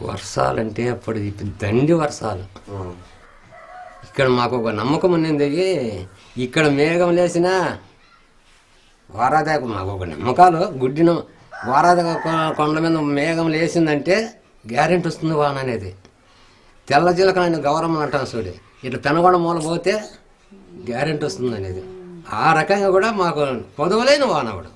వర్షాలంటే అప్పుడు ఇప్పుడు దండి వర్షాలు ఇక్కడ మాకు ఒక నమ్మకం ఉన్నది ఇక్కడ మేఘం లేచిన వారాదాకు మాకు ఒక నమ్మకాలు గుడ్డిన వారాద కొండ మీద మేఘం లేచిందంటే గ్యారెంటీ వస్తుంది వాన అనేది తెల్ల జీలకలని గౌరవం అంటాం చూడు ఇట్లా పెనగొండ మూల పోతే గ్యారెంటీ వస్తుంది అనేది ఆ రకంగా కూడా మాకు పొదవలేని వాన కూడా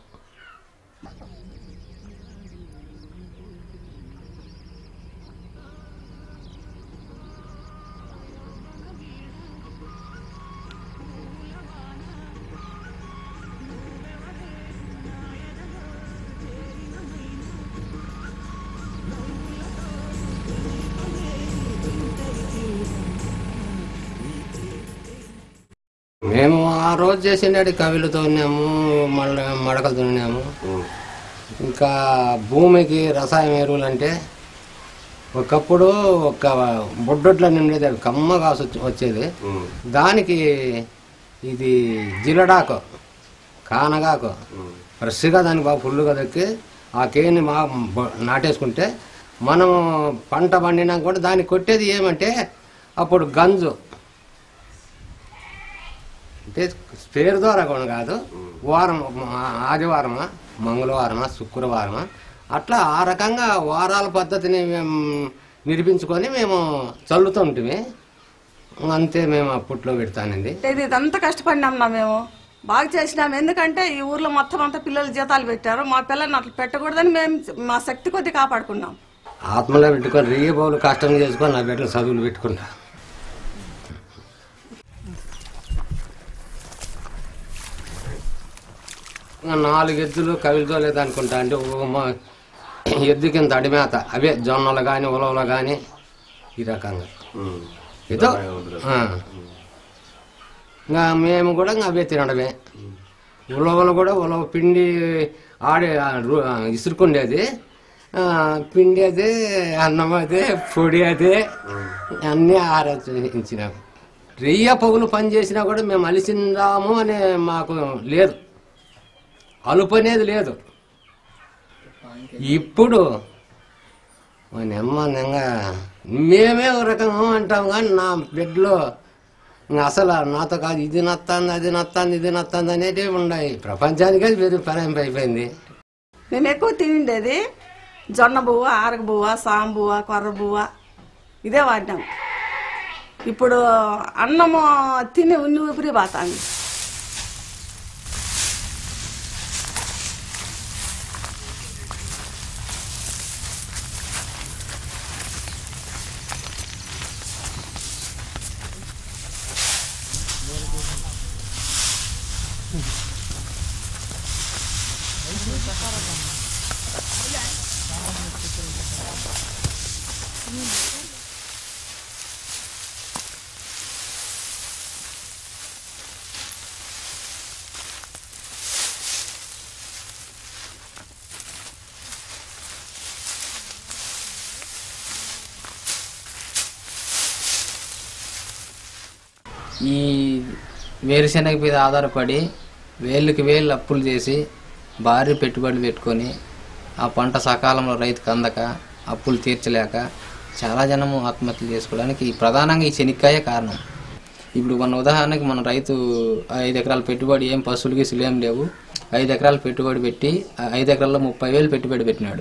మేము ఆ రోజు చేసినాడు కవిలు తోడినాము మళ్ళీ మడకలు తోడినాము ఇంకా భూమికి రసాయన ఎరువులు అంటే ఒకప్పుడు ఒక బొడ్డొడ్ల నిండేది అది కమ్మ కాసు వచ్చి- వచ్చేది దానికి ఇది జిలడాకు కానగాకు ఫ్రెష్గా దానికి బాగా ఫుల్గా దక్కి ఆ కేని మా బ- నాటేసుకుంటే మనం పంట పండినాక కూడా దానికి కొట్టేది ఏమంటే అప్పుడు గంజు అంటే పేరు ద్వారా కూడా కాదు వారం ఆ- ఆదివారమా మంగళవారమా శుక్రవారమా అట్లా ఆ రకంగా వారాల పద్ధతిని మేము నిరూపించుకొని మేము చల్లుతుంటిమి అంతే మేము అప్పట్లో పెడతానండి ఇది ఇదంతా కష్టపడినాం నా మేము బాగా చేసినాం ఎందుకంటే ఈ ఊర్లో మొత్తం అంతా పిల్లలు జీతాలు పెట్టారు మా పిల్లల్ని అట్లా పెట్టకూడదని మేము మా శక్తి కొద్ది కాపాడుకున్నాం ఆత్మలో పెట్టుకొని రియ్య బౌలు కష్టం చేసుకొని నా బిడ్డలు చదువులు పెట్టుకున్నా ఇంకా నాలుగు ఎద్దులు కవిలితో లేదనుకుంటా అంటే ఓ మా- ఎద్దు కింద అడిమేత అవే జొన్నలు కానీ ఉలవలు కానీ ఈ రకంగా ఏదో ఆ. ఇంకా మేము కూడా ఇంకా అవే తినడమే ఉలవలు కూడా ఉలవ పిండి ఆడే ఆ రు- ఆ ఇసురుకుండేది ఆ, పిండి అదే అన్నం అదే పొడి అదే అన్నీ ఆరాధించినాం రెయ్య పొగులు పని చేసినా కూడా మేము అలిసిందాము అనే మాకు లేదు అలుపు అనేది లేదు ఇప్పుడు నెమ్మదిగా మేమే ఒక రకంగా అంటాం కానీ నా బిడ్డలో ఇంకా అసలు నాతో కాదు ఇది నత్తాంది అది నత్తాంది ఇది నత్తాంది అనేటివి ఉన్నాయి ప్రపంచానికి అది పెరిగి పని అయిపోయింది మేము ఎక్కువ తిండేది జొన్న బువ్వ ఆరగ బువ్వ సాం బువ్వ కొర్ర బువ్వ ఇదే వాడినాం ఇప్పుడు అన్నము తిని ఉన్ని ఊపిరి పోతాంది ఈ వేరుశెనగ మీద ఆధారపడి వేళ్ళకి వేళ్ళు అప్పులు చేసి భారీ పెట్టుబడులు పెట్టుకొని ఆ పంట సకాలంలో రైతుకు అందక అప్పులు తీర్చలేక చాలా జనము ఆత్మహత్యలు చేసుకోవడానికి ప్రధానంగా ఈ శనిక్కాయే కారణం ఇప్పుడు మన ఉదాహరణకి మన రైతు ఐదు ఎకరాల పెట్టుబడి ఏం పశువులు గీసులు ఏం లేవు ఐదు ఎకరాల పెట్టుబడి పెట్టి ఆ ఐదు ఎకరాల్లో ముప్పై వేలు పెట్టుబడి పెట్టినాడు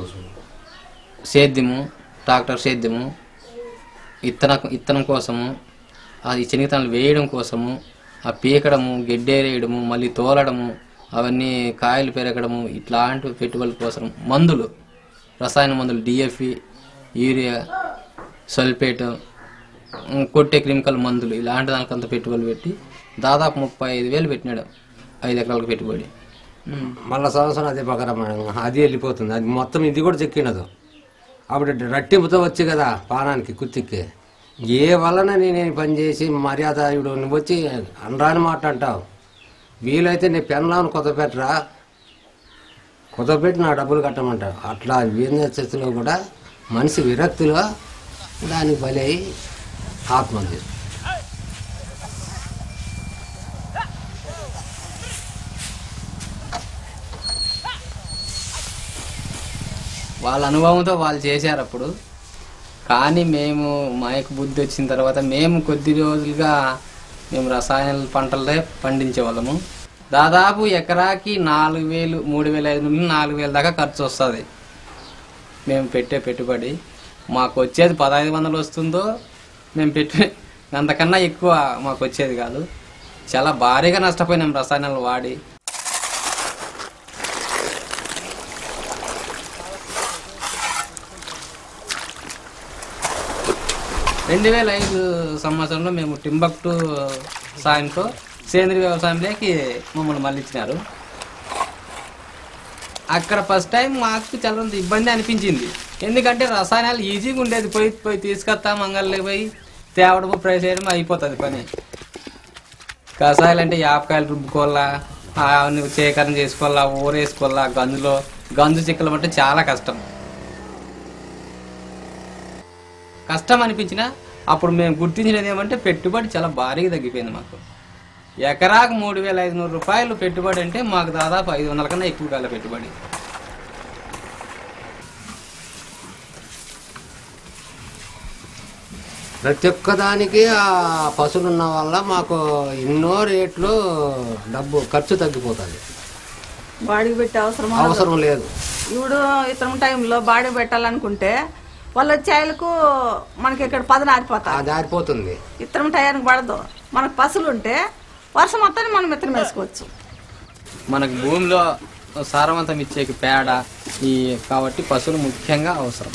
సేద్యము ట్రాక్టర్ సేద్యము ఇత్తన ఇత్తనం కోసము అది శనగతనాలు వేయడం కోసము ఆ పీకడము గెడ్డేరేయడము మళ్ళీ తోలడము అవన్నీ కాయలు పెరగడము ఇట్లాంటి పెట్టుబడుల కోసం మందులు రసాయన మందులు డిఎఫ్ఈ యూరియా సల్ఫేట్ ఉమ్, కొట్టే కెమికల్ మందులు ఇలాంటి దానికంత పెట్టుబడులు పెట్టి దాదాపు ముప్పై ఐదు వేలు పెట్టినాడు ఐదు ఎకరాలకు పెట్టుబడి ఉమ్. మళ్ళా సంవత్సరం అదే ప్రకారం అది వెళ్ళిపోతుంది అది మొత్తం ఇది కూడా చెక్కినదు అప్పుడు రట్టింపుతో వచ్చి కదా పానానికి కుత్తికి ఏ వలన నేను ఈ పని చేసి మర్యాద ఇప్పుడు నువ్వు వచ్చి అనరాని మాట అంటావు వీలైతే నీ పెన్లాను కొత్త పెట్టరా కొత్త పెట్టి నా డబ్బులు కట్టమంటావు అట్లా వీరస్థితిలో కూడా మనిషి విరక్తిలో దానికి బలి అయి ఆత్మహత్య చేసుకుంటాడు. వాళ్ళ అనుభవంతో వాళ్ళు చేశారు అప్పుడు కానీ మేము మాకు బుద్ధి వచ్చిన తర్వాత మేము కొద్ది రోజులుగా మేము రసాయన పంటలే పండించే వాళ్ళము దాదాపు ఎకరాకి నాలుగు వేలు మూడు వేల ఐదు నుండి నాలుగు వేల దాకా ఖర్చు వస్తుంది మేము పెట్టే పెట్టుబడి మాకు వచ్చేది పదహైదు వందలు వస్తుందో మేము పెట్టే అంతకన్నా ఎక్కువ మాకు వచ్చేది కాదు చాలా భారీగా నష్టపోయినాం రసాయనాలు వాడి రెండు వేల ఐదు సంవత్సరంలో మేము టింబక్టు సాయంతో సేంద్రీయ వ్యవసాయంలోకి మమ్మల్ని మళ్ళించినారు అక్కడ ఫస్ట్ టైం మాకు చాలా కొంత ఇబ్బంది అనిపించింది ఎందుకంటే రసాయనాలు ఈజీగా ఉండేది పోయి పోయి తీసుకొస్తా మంగళకి పోయి తేవడము ఫ్రై చేయడం అయిపోతుంది పని కషాయాలు అంటే యాపకాయలు రుబ్బుకోవాలా అవన్నీ సేకరణ చేసుకోవాలా ఊరేసుకోవాలా గంజులో గంజు చిక్కలం అంటే చాలా కష్టం కష్టం అనిపించినా అప్పుడు మేము గుర్తించినది ఏమంటే పెట్టుబడి చాలా భారీగా తగ్గిపోయింది మాకు ఎకరాకు మూడు వేల ఐదు నూరు రూపాయలు పెట్టుబడి అంటే మాకు దాదాపు ఐదు వందల కన్నా ఎక్కువ కాల పెట్టుబడి ప్రతి ఒక్క దానికి ఆ పశువులు ఉన్న వల్ల మాకు ఎన్నో రేట్లు డబ్బు ఖర్చు తగ్గిపోతుంది బాడీకి పెట్టే అవసరం అవసరం లేదు ఇప్పుడు ఇతరం టైంలో బాడీ పెట్టాలనుకుంటే వాళ్ళు వచ్చేళ్ళకు మనకి ఇక్కడ పదన ఆరిపోతారు అది ఆరిపోతుంది ఇతరం టయానికి పడదు మనకు పసులు ఉంటే వర్షం మొత్తాన్ని మనం ఇతరం వేసుకోవచ్చు మనకు భూమిలో సారవంతం ఇచ్చేకి పేడ ఈ కాబట్టి పశువులు ముఖ్యంగా అవసరం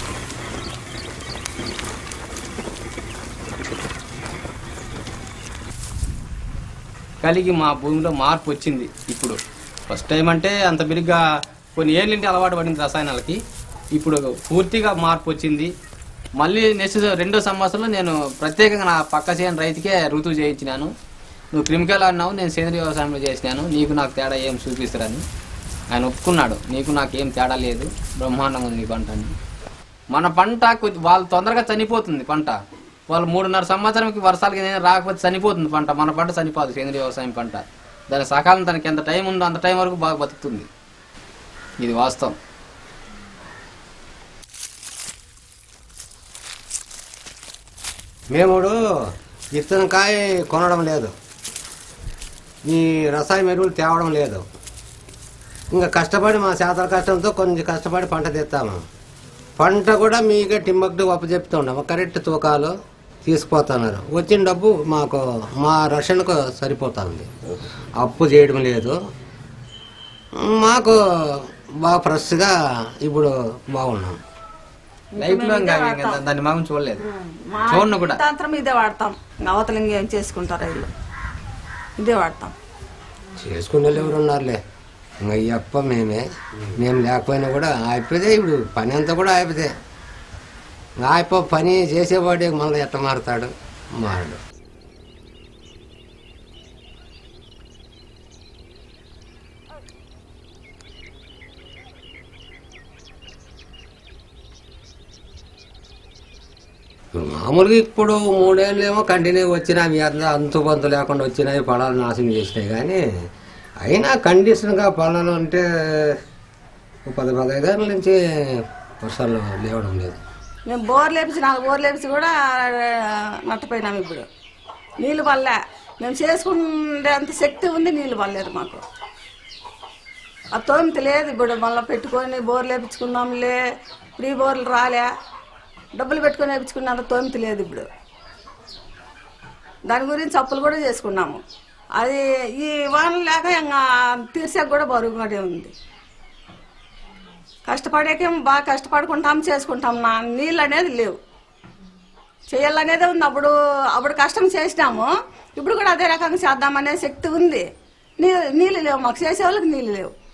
కలిగి మా భూమిలో మార్పు వచ్చింది ఇప్పుడు ఫస్ట్ టైం అంటే అంత బిరిగ్గా కొన్ని ఏళ్ళంటి అలవాటు పడింది రసాయనాలకి ఇప్పుడు పూర్తిగా మార్పు వచ్చింది మళ్ళీ నెక్స్ట్ రెండో సంవత్సరంలో నేను ప్రత్యేకంగా నా పక్క చేయని రైతుకే ఋతువు చేయించినాను నువ్వు క్రిమికల్ అన్నావు నేను సేంద్రీయ వ్యవసాయంలో చేసినాను నీకు నాకు తేడా ఏం చూపిస్తారని ఆయన ఒప్పుకున్నాడు నీకు నాకు ఏం తేడా లేదు బ్రహ్మాండంగా ఉంది నీ పంట అని మన పంట కొద్ది- వాళ్ళు తొందరగా చనిపోతుంది పంట వాళ్ళు మూడున్నర సంవత్సరంకి వర్షాలకి ఏదైనా రాకపోతే చనిపోతుంది పంట మన పంట చనిపోదు సేంద్రీయ వ్యవసాయం పంట దాని సకాలం తనకి ఎంత టైం ఉందో అంత టైం వరకు బాగా బతుకుతుంది ఇది వాస్తవం మేము విత్తనకాయ కొనడం లేదు ఈ రసాయన ఎరువులు తేవడం లేదు ఇంకా కష్టపడి మా శాతల కష్టంతో కొంచెం కష్టపడి పంట తెస్తాము పంట కూడా మీకే టిమ్మక్టు అప్పు చెప్తున్నాము కరెక్ట్ తూకాలు తీసుకుపోతున్నారు వచ్చిన డబ్బు మాకు మా రక్షణకు సరిపోతుంది అప్పు చేయడం లేదు మాకు బాగా ఫ్రెష్గా ఇప్పుడు బాగున్నాం లైఫ్ లో ఇంకా ఇంకా దాన్ని మనం చూడలేదు మా చూడను కూడా తంత్రం ఇదే వాడతాం ఇంకా అవతల ఇంకేం చేసుకుంటారు వీళ్ళు ఇదే వాడతాం చేసుకునే వాళ్ళు ఎవరు ఉన్నారులే ఇంకా ఈ అప్ప మేమే మేము లేకపోయినా కూడా అయిపోతే ఇప్పుడు పని అంతా కూడా అయిపోతే అయిపో పని చేసేవాడే మళ్ళీ ఎట్ట మారుతాడు మారడు మామూలుగా ఇప్పుడు మూడేళ్ళు ఏమో కంటిన్యూ వచ్చినాయి అంత అంతు పొంతు లేకుండా వచ్చినాయి పొలాలు నాశనం చేసినాయి కానీ అయినా కండిషన్గా పొలాలు అంటే ఒక పది పదహైదు ఏళ్ళ నుంచి వర్షాలు లేవడం లేదు మేము బోర్ లేపించి నాలుగు బోర్ లేపించి కూడా నట్టపోయినాం ఇప్పుడు నీళ్ళు పల్లె మేము చేసుకునే అంత శక్తి ఉంది నీళ్ళు పడలేదు మాకు ఆ తోమిత లేదు ఇప్పుడు మళ్ళీ పెట్టుకొని బోర్ లేపించుకున్నాంలే ఫ్రీ బోర్లు రాలే డబ్బులు పెట్టుకొని వేపించుకున్నంత తోమిత లేదు ఇప్పుడు దాని గురించి అప్పులు కూడా చేసుకున్నాము అది ఈ వానలు లేక ఇంకా తీర్చాక కూడా బరువుగానే ఉంది కష్టపడేకేం బాగా కష్టపడుకుంటాం చేసుకుంటాం నా నీళ్ళు అనేది లేవు చేయాలనేదే ఉంది అప్పుడు అప్పుడు కష్టం చేసినాము ఇప్పుడు కూడా అదే రకంగా చేద్దామనే శక్తి ఉంది నీళ్ళు నీళ్ళు లేవు మాకు చేసే వాళ్ళకి నీళ్ళు లేవు